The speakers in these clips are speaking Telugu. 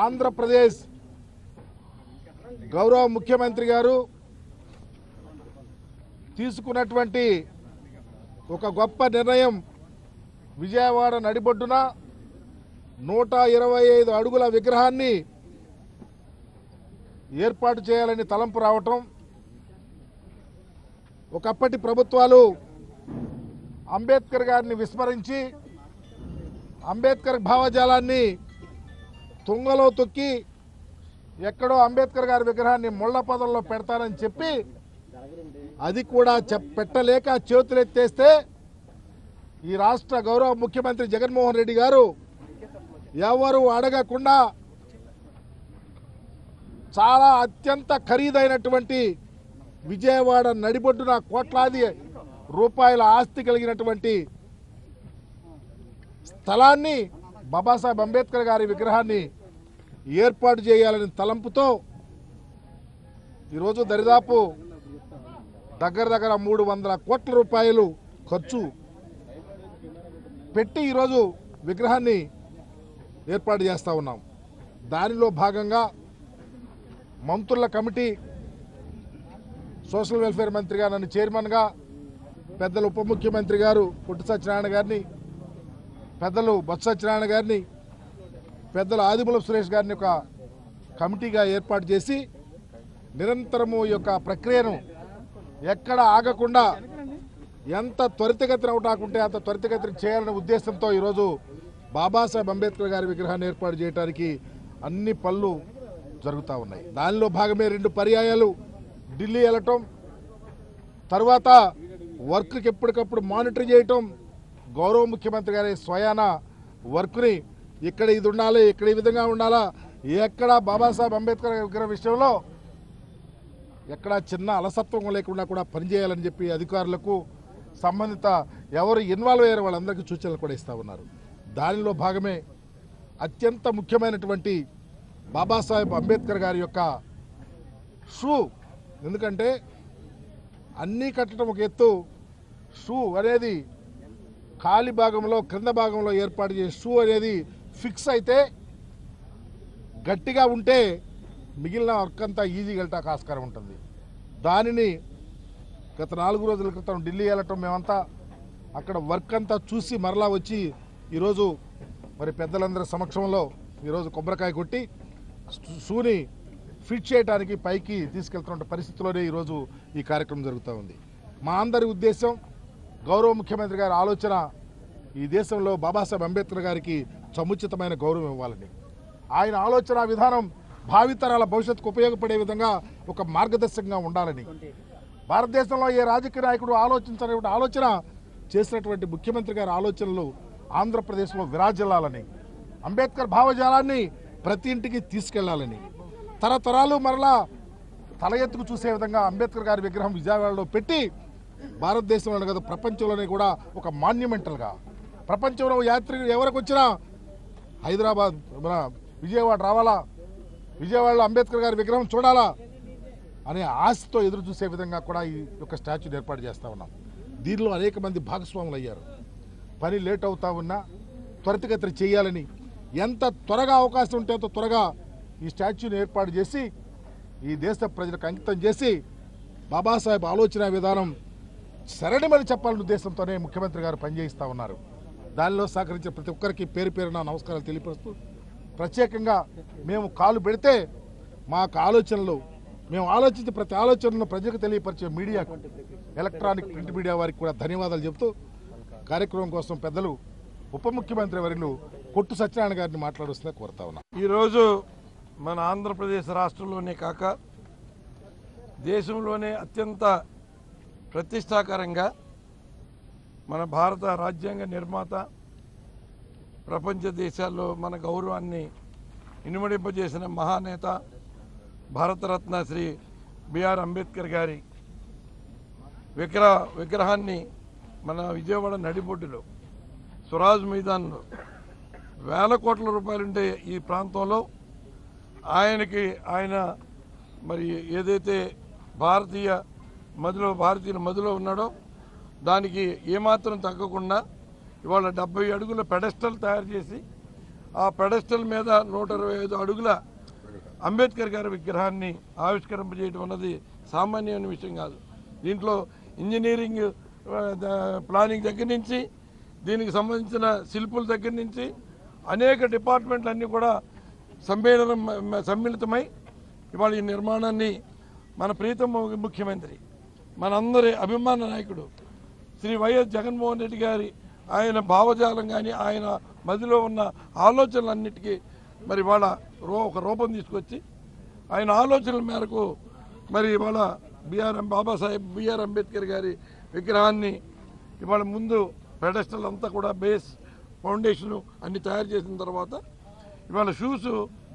ఆంధ్రప్రదేశ్ గౌరవ ముఖ్యమంత్రి గారు తీసుకున్నటువంటి ఒక గొప్ప నిర్ణయం విజయవాడ నడిబొడ్డున నూట ఇరవై ఐదు అడుగుల విగ్రహాన్ని ఏర్పాటు చేయాలని తలంపు రావటం ఒకప్పటి ప్రభుత్వాలు అంబేద్కర్ గారిని విస్మరించి అంబేద్కర్ భావజాలాన్ని తుంగలో తొక్కి ఎక్కడో అంబేద్కర్ గారి విగ్రహాన్ని ముళ్ళ పదంలో పెడతానని చెప్పి అది కూడా చెప్ పెట్టలేక చేతులెత్తేస్తే ఈ రాష్ట్ర గౌరవ ముఖ్యమంత్రి జగన్మోహన్ రెడ్డి గారు ఎవరు అడగకుండా చాలా అత్యంత ఖరీదైనటువంటి విజయవాడ నడిబొడ్డున కోట్లాది రూపాయల ఆస్తి కలిగినటువంటి స్థలాన్ని బాబాసాహెబ్ అంబేద్కర్ గారి విగ్రహాన్ని ఏర్పాటు చేయాలని తలంపుతో ఈరోజు దరిదాపు దగ్గర దగ్గర మూడు వందల కోట్ల రూపాయలు ఖర్చు పెట్టి ఈరోజు విగ్రహాన్ని ఏర్పాటు చేస్తూ ఉన్నాం దానిలో భాగంగా మంత్రుల కమిటీ సోషల్ వెల్ఫేర్ మంత్రిగా నన్ను చైర్మన్గా పెద్దలు ఉప ముఖ్యమంత్రి గారు పుట్టి సత్యనారాయణ గారిని పెద్దలు బొత్స సత్యనారాయణ గారిని పెద్దలు ఆదిమూలపు సురేష్ గారిని ఒక కమిటీగా ఏర్పాటు చేసి నిరంతరము ఈ యొక్క ప్రక్రియను ఎక్కడ ఆగకుండా ఎంత త్వరితగతిన అవటాకుంటే అంత త్వరితగతిన చేయాలనే ఉద్దేశంతో ఈరోజు బాబాసాహెబ్ అంబేద్కర్ గారి విగ్రహాన్ని ఏర్పాటు చేయడానికి అన్ని పనులు జరుగుతూ ఉన్నాయి దానిలో భాగమే రెండు పర్యాయాలు ఢిల్లీ వెళ్ళటం తర్వాత వర్క్కి ఎప్పటికప్పుడు మానిటర్ చేయటం గౌరవ ముఖ్యమంత్రి గారి స్వయాన వర్క్ని ఇక్కడ ఇది ఉండాలి ఇక్కడ ఈ విధంగా ఉండాలా ఎక్కడ బాబాసాహెబ్ అంబేద్కర్ గారి విగ్రహం విషయంలో ఎక్కడ చిన్న అలసత్వం లేకుండా కూడా పనిచేయాలని చెప్పి అధికారులకు సంబంధిత ఎవరు ఇన్వాల్వ్ అయ్యారో వాళ్ళందరికీ సూచనలు కూడా ఇస్తూ ఉన్నారు దానిలో భాగమే అత్యంత ముఖ్యమైనటువంటి బాబాసాహెబ్ అంబేద్కర్ గారి యొక్క షూ ఎందుకంటే అన్నీ కట్టడం ఒక ఎత్తు షూ అనేది కాలి భాగంలో క్రింద భాగంలో ఏర్పాటు చేసే షూ అనేది ఫిక్స్ అయితే గట్టిగా ఉంటే మిగిలిన వర్క్ అంతా ఈజీగా వెళ్ళటానికి ఆస్కారం ఉంటుంది దానిని గత నాలుగు రోజుల క్రితం ఢిల్లీ వెళ్ళటం మేమంతా అక్కడ వర్క్ అంతా చూసి మరలా వచ్చి ఈరోజు మరి పెద్దలందరి సమక్షంలో ఈరోజు కొబ్బరికాయ కొట్టి షూని ఫిట్ చేయడానికి పైకి తీసుకెళ్తున్న పరిస్థితిలోనే ఈరోజు ఈ కార్యక్రమం జరుగుతూ ఉంది మా అందరి ఉద్దేశం గౌరవ ముఖ్యమంత్రి గారి ఆలోచన ఈ దేశంలో బాబాసాహెబ్ అంబేద్కర్ గారికి సముచితమైన గౌరవం ఇవ్వాలని ఆయన ఆలోచన విధానం భావితరాల భవిష్యత్తుకు ఉపయోగపడే విధంగా ఒక మార్గదర్శకంగా ఉండాలని భారతదేశంలో ఏ రాజకీయ నాయకుడు ఆలోచించినటువంటి ఆలోచన చేసినటువంటి ముఖ్యమంత్రి గారి ఆలోచనలు ఆంధ్రప్రదేశ్లో విరాజిల్లాలని అంబేద్కర్ భావజాలాన్ని ప్రతి ఇంటికి తీసుకెళ్లాలని తరతరాలు మరలా తల ఎత్తుకు చూసే విధంగా అంబేద్కర్ గారి విగ్రహం విజయవాడలో పెట్టి భారతదేశంలోనే కదా ప్రపంచంలోనే కూడా ఒక మాన్యుమెంటల్గా ప్రపంచంలో యాత్రికులు ఎవరికి వచ్చినా హైదరాబాద్ మన విజయవాడ రావాలా విజయవాడలో అంబేద్కర్ గారి విగ్రహం చూడాలా అనే ఆశతో ఎదురు చూసే విధంగా కూడా ఈ యొక్క స్టాచ్యూని ఏర్పాటు చేస్తూ ఉన్నాం దీనిలో అనేక మంది భాగస్వాములు అయ్యారు పని లేట్ అవుతా ఉన్నా త్వరితగతిన చేయాలని ఎంత త్వరగా అవకాశం ఉంటే అంత త్వరగా ఈ స్టాచ్యూని ఏర్పాటు చేసి ఈ దేశ ప్రజలకు అంకితం చేసి బాబాసాహెబ్ ఆలోచన విధానం సరళమని చెప్పాలనే ఉద్దేశంతోనే ముఖ్యమంత్రి గారు పనిచేయిస్తూ ఉన్నారు దానిలో సహకరించే ప్రతి ఒక్కరికి పేరు పేరున నమస్కారాలు తెలియపరుస్తూ ప్రత్యేకంగా మేము కాలు పెడితే మాకు ఆలోచనలు మేము ఆలోచించే ప్రతి ఆలోచనను ప్రజలకు తెలియపరిచే మీడియా ఎలక్ట్రానిక్ ప్రింట్ మీడియా వారికి కూడా ధన్యవాదాలు చెబుతూ కార్యక్రమం కోసం పెద్దలు ఉప ముఖ్యమంత్రి వర్యులు కొట్టు సత్యనారాయణ గారిని మాట్లాడుస్తున్నా కోరుతా ఉన్నా ఈరోజు మన ఆంధ్రప్రదేశ్ రాష్ట్రంలోనే కాక దేశంలోనే అత్యంత ప్రతిష్టాకరంగా మన భారత రాజ్యాంగ నిర్మాత ప్రపంచ దేశాల్లో మన గౌరవాన్ని ఇనుమడింపజేసిన మహానేత భారతరత్న శ్రీ బిఆర్ అంబేద్కర్ గారి విగ్రహ విగ్రహాన్ని మన విజయవాడ నడిబొడ్డులో స్వరాజ్ మైదాన్లో వేల కోట్ల రూపాయలుండే ఈ ప్రాంతంలో ఆయనకి ఆయన మరి ఏదైతే భారతీయ మదిలో భారతీయుల మదిలో ఉన్నాడో దానికి ఏమాత్రం తగ్గకుండా ఇవాళ డెబ్బై అడుగుల పెడస్టల్ తయారు చేసి ఆ పెడస్టల్ మీద నూట ఇరవై ఐదు అడుగుల అంబేద్కర్ గారి విగ్రహాన్ని ఆవిష్కరింపజేయడం అన్నది సామాన్యమైన విషయం కాదు దీంట్లో ఇంజనీరింగ్ ఆ, ద- ప్లానింగ్ దగ్గర నుంచి దీనికి సంబంధించిన శిల్పుల దగ్గర నుంచి అనేక డిపార్ట్మెంట్లు అన్నీ కూడా సమ్మేళనం సమ్మిళితమై ఇవాళ ఈ నిర్మాణాన్ని మన ప్రీతమ ముఖ్యమంత్రి మనందరి అభిమాన నాయకుడు శ్రీ వైఎస్ జగన్మోహన్ రెడ్డి గారి ఆయన భావజాలం కానీ ఆయన మదిలో ఉన్న ఆలోచనలన్నిటికీ మరి వాళ్ళ రూ ఒక రూపం తీసుకొచ్చి ఆయన ఆలోచనల మేరకు మరి ఇవాళ బిఆర్ బాబాసాహెబ్ బిఆర్ అంబేద్కర్ గారి విగ్రహాన్ని ఇవాళ ముందు పెడస్టల్ అంతా కూడా బేస్ ఫౌండేషను అన్ని తయారు చేసిన తర్వాత ఇవాళ షూస్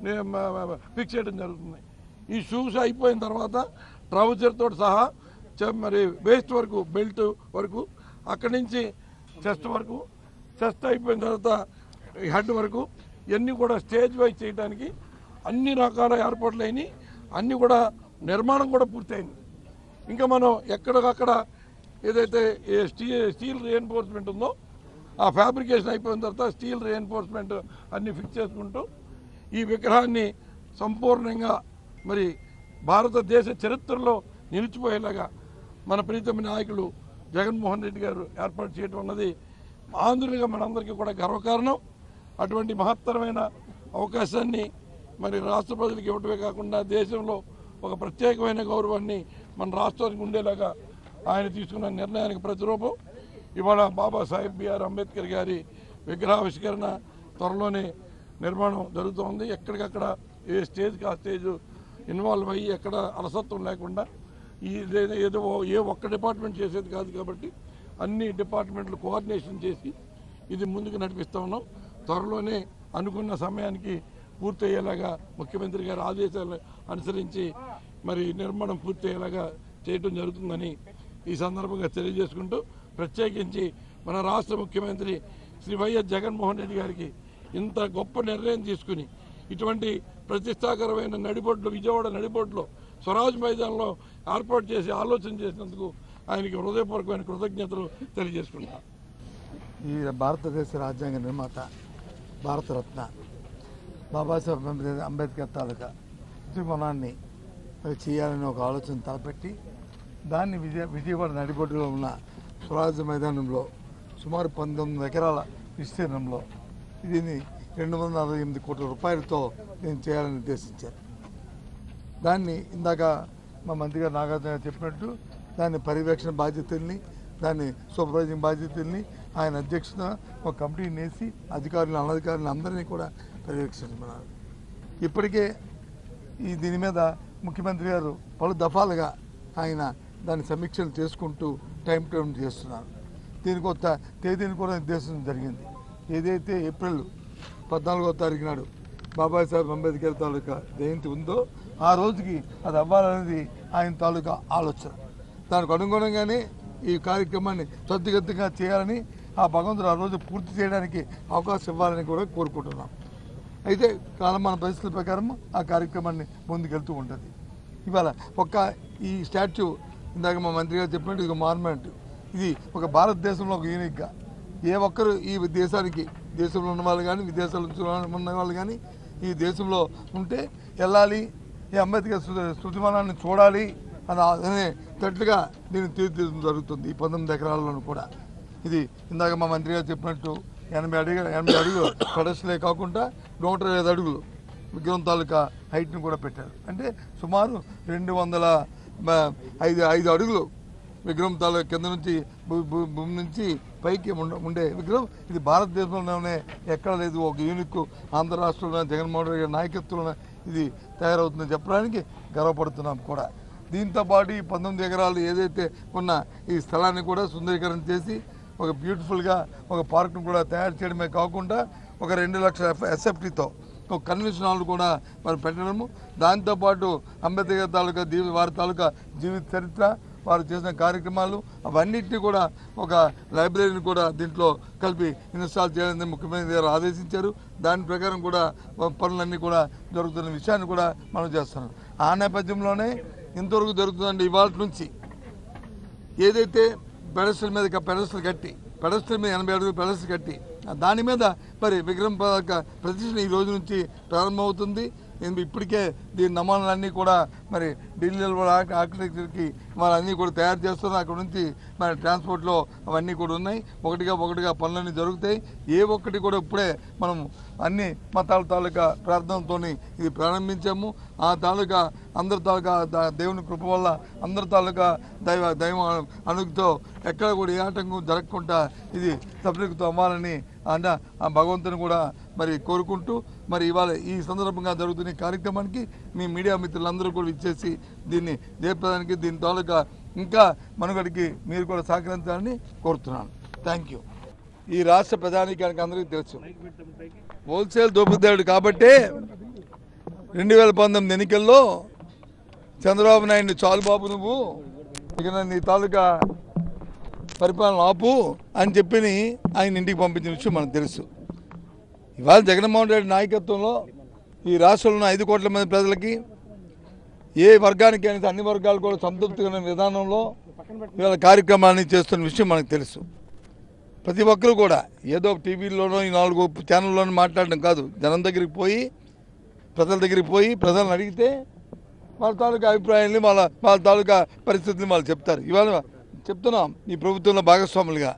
ఫిక్స్ చేయడం జరుగుతుంది ఈ షూస్ అయిపోయిన తర్వాత ట్రౌజర్ తోటి సహా చ- మరి వేస్ట్ వరకు బెల్ట్ వరకు అక్కడి నుంచి చెస్ట్ వరకు చెస్ట్ అయిపోయిన తర్వాత హెడ్ వరకు ఇవన్నీ కూడా స్టేజ్ వైజ్ చేయడానికి అన్ని రకాల ఏర్పాట్లు అయినాయి అన్నీ కూడా నిర్మాణం కూడా పూర్తయింది ఇంకా మనం ఎక్కడికక్కడ ఏదైతే ఏ స్టీల్ స్టీల్ రీఎన్ఫోర్స్మెంట్ ఉందో ఆ ఫ్యాబ్రికేషన్ అయిపోయిన తర్వాత స్టీల్ రీఎన్ఫోర్స్మెంట్ అన్ని ఫిక్స్ చేసుకుంటూ ఈ విగ్రహాన్ని సంపూర్ణంగా మరి భారతదేశ చరిత్రలో నిలిచిపోయేలాగా మన ప్రీతమ నాయకులు జగన్మోహన్ రెడ్డి గారు ఏర్పాటు చేయడం అన్నది ఆంధ్రులుగా మనందరికీ కూడా గర్వకారణం అటువంటి మహత్తరమైన అవకాశాన్ని మరి రాష్ట్ర ప్రజలకు ఇవ్వటమే కాకుండా దేశంలో ఒక ప్రత్యేకమైన గౌరవాన్ని మన రాష్ట్రానికి ఉండేలాగా ఆయన తీసుకున్న నిర్ణయానికి ప్రతిరూపం ఇవాళ బాబాసాహెబ్ బిఆర్ అంబేద్కర్ గారి విగ్రహావిష్కరణ త్వరలోనే నిర్మాణం జరుగుతోంది ఎక్కడికక్కడ ఏ స్టేజ్కి ఆ స్టేజ్ ఇన్వాల్వ్ అయ్యి ఎక్కడ అలసత్వం లేకుండా ఈ ఇదే- ఏదో ఏ ఒక్క డిపార్ట్మెంట్ చేసేది కాదు కాబట్టి అన్ని డిపార్ట్మెంట్లు కోఆర్డినేషన్ చేసి ఇది ముందుకు నడిపిస్తా ఉన్నాం త్వరలోనే అనుకున్న సమయానికి పూర్తయ్యేలాగా ముఖ్యమంత్రి గారి ఆదేశాలు అనుసరించి మరి నిర్మాణం పూర్తయ్యేలాగా చేయడం జరుగుతుందని ఈ సందర్భంగా తెలియజేసుకుంటూ ప్రత్యేకించి మన రాష్ట్ర ముఖ్యమంత్రి శ్రీ వైఎస్ జగన్మోహన్ రెడ్డి గారికి ఇంత గొప్ప నిర్ణయం తీసుకుని ఇటువంటి ప్రతిష్టాకరమైన నడిబొడ్లు విజయవాడ నడిబొడ్లో స్వరాజ్ మైదానంలో ఏర్పాటు చేసి ఆలోచన చేసినందుకు ఆయనకి హృదయపూర్వకమైన కృతజ్ఞతలు తెలియజేసుకుంటాను ఈ భారతదేశ రాజ్యాంగ నిర్మాత భారతరత్న బాబాసాహెబ్ అంబేద్కర్ అంబేద్కర్ తాలూకా ఉద్యమనాన్ని మరి చేయాలని ఒక ఆలోచన తలపెట్టి దాన్ని విజయ విజయవాడ నడిబొడ్డులో ఉన్న స్వరాజ్య మైదానంలో సుమారు పంతొమ్మిది ఎకరాల విస్తీర్ణంలో దీన్ని రెండు వందల అరవై ఎనిమిది కోట్ల రూపాయలతో నేను చేయాలని నిర్దేశించారు దాన్ని ఇందాక మా మంత్రి గారు నాగార్జున గారు చెప్పినట్టు దాన్ని పర్యవేక్షణ బాధ్యతల్ని దాన్ని సూపర్వైజింగ్ బాధ్యతల్ని ఆయన అధ్యక్షత ఒక కమిటీని వేసి అధికారులు అనధికారులు అందరినీ కూడా పర్యవేక్షించమన్నారు ఇప్పటికే ఈ దీని మీద ముఖ్యమంత్రి గారు పలు దఫాలుగా ఆయన దాని సమీక్షలు చేసుకుంటూ టైం టైం చేస్తున్నారు దీనికి ఒక తేదీని కూడా నిర్దేశించడం జరిగింది ఏదైతే ఏప్రిల్ పద్నాలుగో తారీఖు నాడు బాబాసాహెబ్ అంబేద్కర్ తాలూకా జయంతి ఉందో ఆ రోజుకి అది అవ్వాలనేది ఆయన తాలూకా ఆలోచన దానికి అనుగుణంగానే ఈ కార్యక్రమాన్ని త్వరితగతిగా చేయాలని ఆ భగవంతుడు ఆ రోజు పూర్తి చేయడానికి అవకాశం ఇవ్వాలని కూడా కోరుకుంటున్నాం అయితే కాలమాన పరిస్థితుల ప్రకారం ఆ కార్యక్రమాన్ని ముందుకెళ్తూ ఉంటుంది ఇవాళ ఒక్క ఈ స్టాచ్యూ ఇందాక మా మంత్రి గారు చెప్పినట్టు ఇది మాన్మెంట్ ఇది ఒక భారతదేశంలో ఒక యూనిక్గా ఏ ఒక్కరు ఈ దేశానికి దేశంలో ఉన్న వాళ్ళు కానీ విదేశాల్లో ఉన్న వాళ్ళు కానీ ఈ దేశంలో ఉంటే వెళ్ళాలి ఈ అంబేద్కర్ శృ- శృతిమానాన్ని చూడాలి అని అనే తట్టుగా దీన్ని తీర్చిదిద్దడం జరుగుతుంది ఈ పంతొమ్మిది ఎకరాల్లోనూ కూడా ఇది ఇందాక మా మంత్రి గారు చెప్పినట్టు ఎనభై అడుగులు ఎనభై అడుగులు పెడస్లే కాకుండా నూట ఇరవై ఐదు అడుగులు విగ్రహం తాలూకా హైట్ని కూడా పెట్టారు అంటే సుమారు రెండు వందల మ- ఐదు ఐదు అడుగులు విగ్రహం తాలూకా కింద నుంచి భూ- భూ- భూమి నుంచి పైకి ఉండ- ఉండే విగ్రహం ఇది భారతదేశంలోనే ఎక్కడ లేదు ఒక యూనిక్ ఆంధ్ర రాష్ట్రంలో జగన్మోహన్ రెడ్డి గారి నాయకత్వంలో ఇది తయారవుతుందని చెప్పడానికి గర్వపడుతున్నాం కూడా దీంతో పాటు ఈ పంతొమ్మిది ఎకరాలు ఏదైతే ఉన్న ఈ స్థలాన్ని కూడా సుందరీకరణ చేసి ఒక బ్యూటిఫుల్గా ఒక పార్క్ను కూడా తయారు చేయడమే కాకుండా ఒక రెండు లక్షల ఎస్ఎఫ్టీతో ఒక కన్వెన్షన్ హాల్ కూడా మరి పెట్టడము దాంతోపాటు అంబేద్కర్ తాలూకా దీవి వారి తాలూకా జీవిత చరిత్ర వారు చేసిన కార్యక్రమాలు అవన్నిటిని కూడా ఒక లైబ్రరీని కూడా దీంట్లో కలిపి ఇన్స్టాల్ చేయాలని ముఖ్యమంత్రి గారు ఆదేశించారు దాని ప్రకారం కూడా పనులన్నీ కూడా జరుగుతున్న విషయాన్ని కూడా మనం చేస్తున్నాం ఆ నేపథ్యంలోనే ఇంతవరకు జరుగుతుందండి ఇవాళ నుంచి ఏదైతే పెడస్టల్ మీద పెడస్టల్ కట్టి పెడస్టల్ మీద ఎనభై అడుగులు పెడస్టల్ కట్టి దాని మీద మరి విగ్రహం ప- ప్రతిష్ఠ ఈ రోజు నుంచి ప్రారంభమవుతుంది నేను ఇప్పటికే దీని నమూనాలన్నీ కూడా మరి ఢిల్లీలో ఆర్కిటెక్చర్కి వాళ్ళన్నీ కూడా తయారు చేస్తున్నారు అక్కడ నుంచి మరి ట్రాన్స్పోర్ట్లో అవన్నీ కూడా ఉన్నాయి ఒకటిగా ఒకటిగా పనులన్నీ జరుగుతాయి ఏ ఒక్కటి కూడా ఇప్పుడే మనం అన్ని మతాల తాలూకా ప్రార్థనతో ఇది ప్రారంభించాము ఆ తాలూకా అందరి తాలూకా ద- దేవుని కృప వల్ల అందరి తాలూకా దైవ దైవ అనుగ్తో ఎక్కడ కూడా ఏ ఆటంకం జరగకుండా ఇది సఫలీకృతం అవ్వాలని అన్న ఆ భగవంతుని కూడా మరి కోరుకుంటూ మరి ఇవాళ ఈ సందర్భంగా జరుగుతున్న ఈ కార్యక్రమానికి మీ మీడియా మిత్రులందరూ కూడా ఇచ్చేసి దీన్ని జయప్రదానికి దీని తాలూకా ఇంకా మనుగడికి మీరు కూడా సహకరించాలని కోరుతున్నాను థ్యాంక్ యూ ఈ రాష్ట్ర ప్రధానికానికి అందరికీ తెలుసు హోల్సేల్ దోపిదాడు కాబట్టే రెండు వేల పంతొమ్మిది ఎన్నికల్లో చంద్రబాబు నాయుడు చాలు బాబు నువ్వు ఇక నీ తాలూకా పరిపాలన ఆపు అని చెప్పి ఆయన ఇంటికి పంపించిన విషయం మనకు తెలుసు ఇవాళ జగన్మోహన్ రెడ్డి నాయకత్వంలో ఈ రాష్ట్రంలో ఉన్న ఐదు కోట్ల మంది ప్రజలకి ఏ వర్గానికి అయినా అన్ని వర్గాలు కూడా సంతృప్తిగా ఉన్న విధానంలో ఇవాళ కార్యక్రమాన్ని చేస్తున్న విషయం మనకు తెలుసు ప్రతి ఒక్కరు కూడా ఏదో టీవీలోనో ఈ నాలుగు ఛానల్లోనూ మాట్లాడడం కాదు జనం దగ్గరికి పోయి ప్రజల దగ్గరికి పోయి ప్రజలను అడిగితే వాళ్ళ తాలూకా అభిప్రాయాన్ని వాళ్ళ వాళ్ళ తాలూకా పరిస్థితిని వాళ్ళు చెప్తారు ఇవాళ చెప్తున్నాం ఈ ప్రభుత్వంలో భాగస్వాములుగా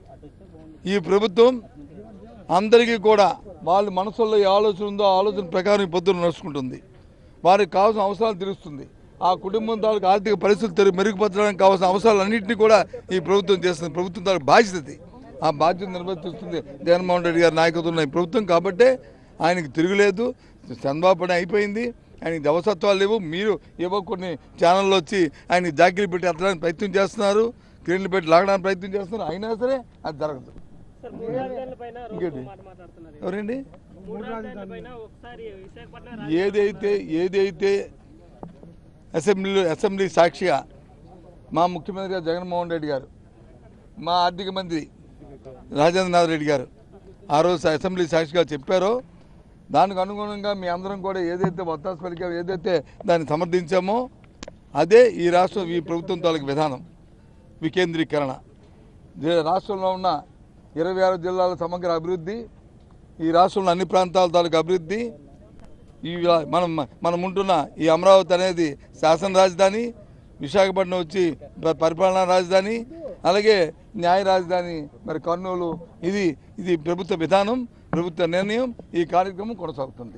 ఈ ప్రభుత్వం అందరికీ కూడా వాళ్ళ మనసుల్లో ఏ ఆలోచన ఉందో ఆ ఆలోచన ప్రకారం ఈ పొద్దున నడుచుకుంటుంది వారికి కావాల్సిన అవసరాలు తీరుస్తుంది ఆ కుటుంబం తాలూకు ఆర్థిక పరిస్థితులు తెరు- మెరుగుపరచడానికి కావాల్సిన అవసరాలన్నింటినీ కూడా ఈ ప్రభుత్వం చేస్తుంది ప్రభుత్వం తాలూకు బాధ్యత ఇది. ఆ బాధ్యత నిర్వర్తిస్తుంది జగన్మోహన్ రెడ్డి గారి నాయకత్వంలో ఈ ప్రభుత్వం కాబట్టే ఆయనకి తిరుగులేదు చంద్రబాబు పని అయిపోయింది ఆయనకి దవసత్వాలు లేవు మీరు ఏవో కొన్ని ఛానల్లో వచ్చి ఆయన జాకిరి పెట్టి అత్తడానికి ప్రయత్నం చేస్తున్నారు క్రీన్లు పెట్టి లాగడానికి ప్రయత్నం చేస్తున్నారు అయినా సరే అది జరగదు సార్ మూడు రాజధానులపైన రోజు ఇంకేంటి? మాట మాట్లాడుతున్నారు ఎవరండి మూడు రాజధానులపైన ఒకసారి విశాఖపట్నం ఏదైతే ఏదైతే అసెంబ్లీలో అసెంబ్లీ సాక్షిగా మా ముఖ్యమంత్రి గారు జగన్మోహన్ రెడ్డి గారు మా ఆర్థిక మంత్రి రాజేంద్రనాథ్ రెడ్డి గారు ఆ రోజు అసెంబ్లీ సాక్షిగా చెప్పారో దానికి అనుగుణంగా మీ అందరం కూడా ఏదైతే వత్తాసు పలికా ఏదైతే దాన్ని సమర్థించామో అదే ఈ రాష్ట్రం ఈ ప్రభుత్వం తాలూకు విధానం వికేంద్రీకరణ దే- రాష్ట్రంలో ఉన్న ఇరవై ఆరు జిల్లాల సమగ్ర అభివృద్ధి ఈ రాష్ట్రంలో అన్ని ప్రాంతాల తాలూకు అభివృద్ధి ఈ లా- మనం మనం ఉంటున్న ఈ అమరావతి అనేది శాసన రాజధాని విశాఖపట్నం వచ్చి ప- పరిపాలనా రాజధాని అలాగే న్యాయ రాజధాని మరి కర్నూలు ఇది ఇది ప్రభుత్వ విధానం ప్రభుత్వ నిర్ణయం ఈ కార్యక్రమం కొనసాగుతుంది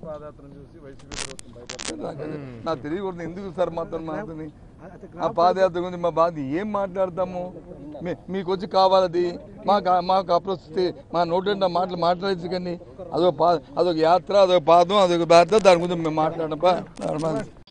నాకు తెలియకూడదు ఎందుకు సార్ మాత్రం మాత్రం ఆ పాదయాత్ర గురించి మా బాధ ఏం మాట్లాడతాము మీ- మీకు వచ్చి కావాలది మాకు ఆ- మాకు అప్రస్తుతి మా నోటి మాటలు మాట్లాడచ్చు కానీ అదొక పా అదొక యాత్ర అదొక పాదం అదొక బాధ దాని గురించి మేము మాట్లాడడం